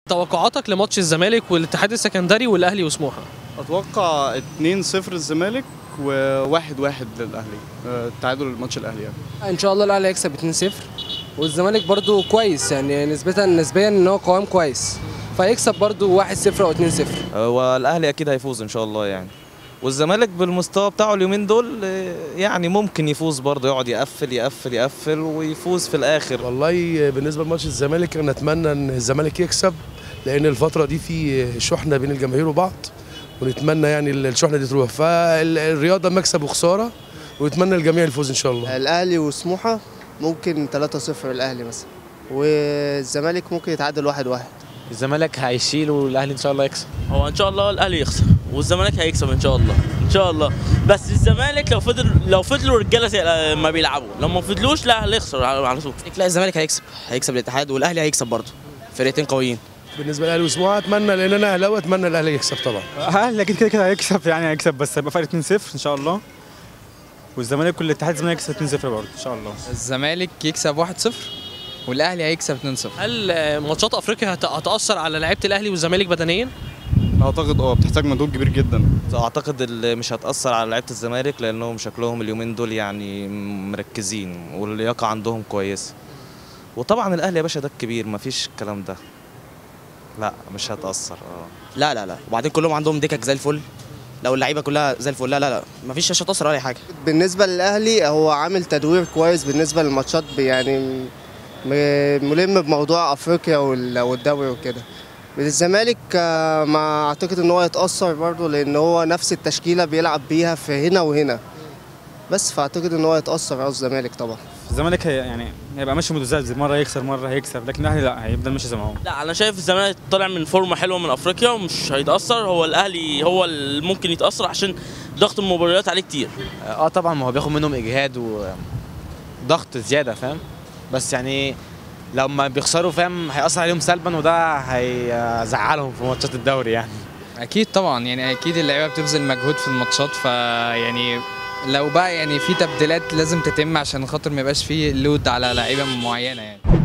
توقعاتك لماتش الزمالك والاتحاد السكندري والاهلي وسموحه اتوقع 2-0 الزمالك و1-1 للاهلي آه، تعادل الماتش الاهلي يعني ان شاء الله الاهلي هيكسب 2-0 والزمالك برضو كويس يعني نسبة نسبيا ان هو قوام كويس فيكسب برضو 1-0 او 2-0 والاهلي اكيد هيفوز ان شاء الله يعني والزمالك بالمستوى بتاعه اليومين دول آه، يعني ممكن يفوز برضه يقعد يقفل يقفل يقفل ويفوز في الاخر والله بالنسبه لماتش الزمالك انا اتمنى ان الزمالك يكسب لان الفتره دي في شحنه بين الجماهير وبعض ونتمنى يعني الشحنه دي تروح فالرياضه مكسب وخساره ونتمنى الجميع الفوز ان شاء الله الاهلي وسموحه ممكن 3-0 الاهلي مثلا والزمالك ممكن يتعادل 1-1 الزمالك هيشيل والاهلي ان شاء الله يكسب هو ان شاء الله الاهلي يخسر والزمالك هيكسب ان شاء الله ان شاء الله بس الزمالك لو فضل لو فضلوا رجاله زي ما بيلعبوا لو ما فضلوش لا هيخسر على على طول لا الزمالك هيكسب هيكسب الاتحاد والاهلي هيكسب برضه فرقتين قويين بالنسبه للاهلي وسموحه اتمنى لان انا اهلاوي اتمنى الاهلي يكسب طبعا الاهلي اكيد كده كده هيكسب يعني هيكسب بس هيبقى فرق 2-0 ان شاء الله والزمالك والاتحاد الزمالك يكسب 2-0 برضه ان شاء الله الزمالك يكسب 1-0 والاهلي هيكسب 2-0 هل آه، ماتشات افريقيا هت- هتاثر على لعيبه الاهلي والزمالك بدنيا اعتقد اه بتحتاج مجهود كبير جدا اعتقد اللي مش هتاثر على لعيبه الزمالك لانهم شكلهم اليومين دول يعني مركزين واللياقه عندهم كويسه وطبعا الاهلي يا باشا ده الكبير مفيش الكلام ده لا مش هتاثر اه لا لا لا وبعدين كلهم عندهم دكك زي الفل لو اللعيبه كلها زي الفل لا لا لا مفيش مش هتأثر ولا أي حاجه بالنسبه للاهلي هو عامل تدوير كويس بالنسبه للماتشات ب- يعني م- ملم بموضوع افريقيا وال- والدوري وكده الزمالك آه، ما اعتقد ان هو يتاثر برضه لان هو نفس التشكيله بيلعب بيها في هنا وهنا بس فاعتقد ان هو يتاثر على الزمالك طبعا الزمالك هي يعني هيبقى ماشي متذبذب مره يكسر مره هيكسب لكن الاهلي لا هيفضل ماشي زي ما هو لا انا شايف الزمالك طالع من فورمه حلوه من افريقيا ومش هيتاثر هو الاهلي هو اللي ممكن يتاثر عشان ضغط المباريات عليه كتير اه طبعا ما هو بياخد منهم اجهاد وضغط زياده فاهم بس يعني لما بيخسروا فاهم هيأثر عليهم سلبا وده هيزعلهم في ماتشات الدوري يعني اكيد طبعا يعني اكيد اللعيبه بتبذل مجهود في الماتشات فيعني لو بقى يعني في تبديلات لازم تتم عشان خاطر ما يبقاش فيه لود على لعيبه معينه يعني